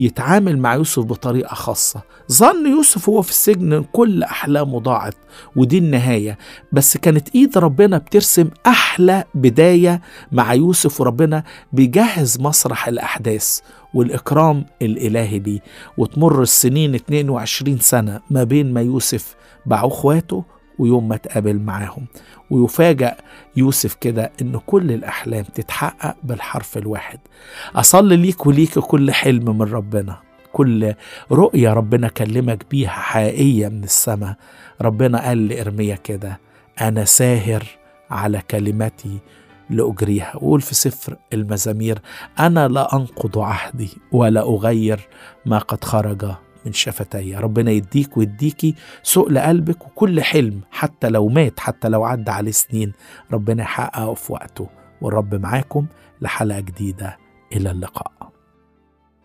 يتعامل مع يوسف بطريقة خاصة ظن يوسف هو في السجن إن كل أحلامه ضاعت ودي النهاية بس كانت إيد ربنا بترسم أحلى بداية مع يوسف وربنا بيجهز مسرح الأحداث والإكرام الإلهي دي وتمر السنين 22 سنة ما بين ما يوسف باعوا إخواته ويوم ما اتقابل معاهم ويفاجأ يوسف كده إن كل الأحلام تتحقق بالحرف الواحد أصلي ليك وليك كل حلم من ربنا كل رؤية ربنا كلمك بيها حقيقية من السماء ربنا قال لإرميا كده أنا ساهر على كلمتي لأجريها وقول في سفر المزامير أنا لا أنقض عهدي ولا أغير ما قد خرج من شفتي ربنا يديك ويديكي سؤل قلبك وكل حلم حتى لو مات حتى لو عدى عليه سنين ربنا يحققه في وقته والرب معاكم لحلقة جديدة إلى اللقاء